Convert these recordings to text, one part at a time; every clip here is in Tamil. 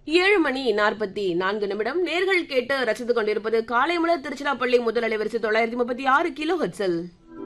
ஏழு மணி நாற்பத்தி நான்கு நிமிடம் நேர்கள் கேட்டு ரசித்துக் கொண்டிருப்பது காலைமலர் திருச்சிராப்பள்ளி முதல் அலைவரிசை தொள்ளாயிரத்தி முப்பத்தி ஆறு கிலோ ஹெட்ஸல்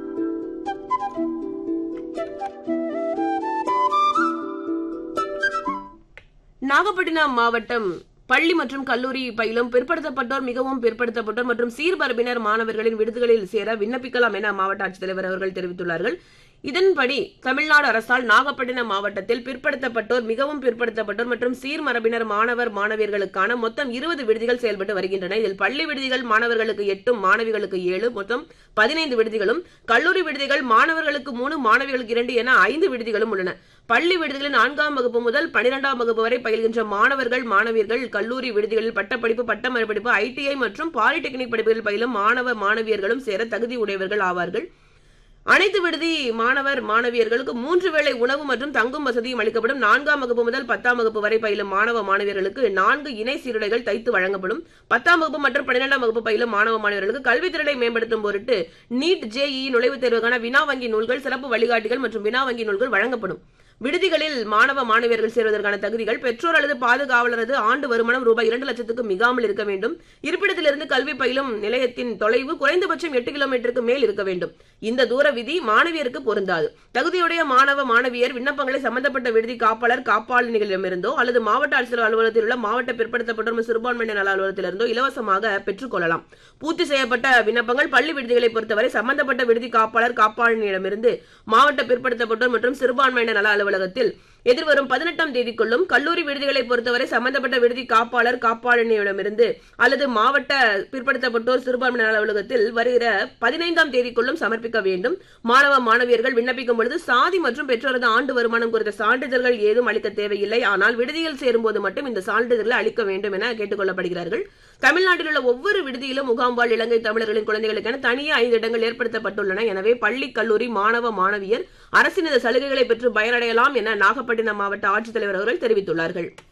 நாகப்பட்டினம் மாவட்டம் பள்ளி மற்றும் கல்லூரி பயிலும் பிற்படுத்தப்பட்டோர் மிகவும் பிற்படுத்தப்பட்டோர் மற்றும் சீர்பரப்பினர் மாணவர்களின் விடுதிகளில் சேர விண்ணப்பிக்கலாம் என மாவட்ட ஆட்சித்தலைவர் அவர்கள் தெரிவித்துள்ளார்கள் இதன்படி தமிழ்நாடு அரசால் நாகப்பட்டினம் மாவட்டத்தில் பிற்படுத்தப்பட்டோர் மிகவும் பிற்படுத்தப்பட்டோர் மற்றும் சீர்மரபினர் மாணவர் மாணவியர்களுக்கான மொத்தம் இருபது விடுதிகள் செயல்பட்டு வருகின்றன இதில் பள்ளி விடுதிகள் மாணவர்களுக்கு எட்டும் மாணவிகளுக்கு ஏழு மொத்தம் பதினைந்து விடுதிகளும் கல்லூரி விடுதிகள் மாணவர்களுக்கு மூணு மாணவிகளுக்கு இரண்டு என ஐந்து விடுதிகளும் உள்ளன பள்ளி விடுதிகளில் நான்காம் வகுப்பு முதல் பனிரெண்டாம் வகுப்பு வரை பயில்கின்ற மாணவர்கள் மாணவியர்கள் கல்லூரி விடுதிகளில் பட்டப்படிப்பு பட்டமறு படிப்பு ஐடிஐ மற்றும் பாலிடெக்னிக் படிப்புகளில் பயிலும் மாணவ மாணவியர்களும் சேர தகுதி உடையவர்கள் ஆவார்கள் அனைத்து விடுதி மாணவர் மாணவியர்களுக்கு மூன்று வேளை உணவு மற்றும் தங்கும் வசதியும் அளிக்கப்படும் நான்காம் வகுப்பு முதல் பத்தாம் வகுப்பு வரை பயிலும் மாணவ மாணவியர்களுக்கு நான்கு இணை சீருடைகள் தைத்து வழங்கப்படும் பத்தாம் வகுப்பு மற்றும் பன்னிரெண்டாம் வகுப்பு பயிலும் மாணவ மாணவர்களுக்கு கல்வித்திறனை மேம்படுத்தும் பொருட்டு நீட் ஜேஇ நுழைவுத் தேர்வுக்கான வினா வங்கி நூல்கள் சிறப்பு வழிகாட்டிகள் மற்றும் வினா வங்கி நூல்கள் வழங்கப்படும் விடுதிகளில் மாணவ மாணவியர்கள் சேர்வதற்கான தகுதிகள் பெற்றோர் அல்லது பாதுகாவலரது ஆண்டு வருமானம் ரூபாய் இரண்டு லட்சத்துக்கு மிகாமல் இருக்க வேண்டும் இருப்பிடத்திலிருந்து கல்வி பயிலும் நிலையத்தின் தொலைவு குறைந்தபட்சம் எட்டு கிலோமீட்டருக்கு மேல் இருக்க வேண்டும் இந்த தூர விதி மாணவியருக்கு பொருந்தாது தகுதியுடைய மாணவ மாணவியர் விண்ணப்பங்களை சம்பந்தப்பட்ட விடுதி காப்பாளர் காப்பாளர்களிடமிருந்தோ அல்லது மாவட்ட ஆட்சியர் அலுவலகத்தில் உள்ள மாவட்ட பிற்படுத்தப்பட்டோர் மற்றும் சிறுபான்மையினர் நல அலுவலகத்திலிருந்தோ இலவசமாக பெற்றுக்கொள்ளலாம் பூர்த்தி செய்யப்பட்ட விண்ணப்பங்கள் பள்ளி விடுதிகளை பொறுத்தவரை சம்பந்தப்பட்ட விடுதி காப்பாளர் காப்பாளனிடமிருந்து மாவட்ட பிற்படுத்தப்பட்டோர் மற்றும் சிறுபான்மையினர் நல அலுவலகத்தில் எதிர்வரும் பதினெட்டாம் தேதிக்குள்ளும் கல்லூரி விடுதிகளை பொறுத்தவரை சம்பந்தப்பட்ட விடுதி காப்பாளர் காப்பாளனிடமிருந்து அல்லது மாவட்ட பிற்படுத்தப்பட்டோர் சிறுபான்மையினர் நல அலுவலகத்தில் வருகிற பதினைந்தாம் தேதிக்குள்ளும் சமர்ப்பிக்க வேண்டும் மாணவ மாணவியர்கள் விண்ணப்பிக்கும் பொழுது சாதி மற்றும் பெற்றோரது ஆண்டு வருமானம் குறித்த சான்றிதழ்கள் ஏதும் அளிக்க தேவையில்லை ஆனால் விடுதியில் சேரும்போது மட்டும் இந்த சான்றிதழ்களை அளிக்க வேண்டும் என கேட்டுக்கொள்ளப்படுகிறார்கள் தமிழ்நாட்டில் உள்ள ஒவ்வொரு விடுதியிலும் முகாம் வாழ் இலங்கை தமிழர்களின் குழந்தைகளுக்கென தனியே ஐந்து இடங்கள் ஏற்படுத்தப்பட்டுள்ளன எனவே பள்ளி கல்லூரி மாணவ மாணவியர் அரசின் இந்த சலுகைகளை பெற்று பயனடையலாம் என நாகப்பட்டினம் மாவட்ட ஆட்சித்தலைவர் அவர்கள் தெரிவித்துள்ளார்கள்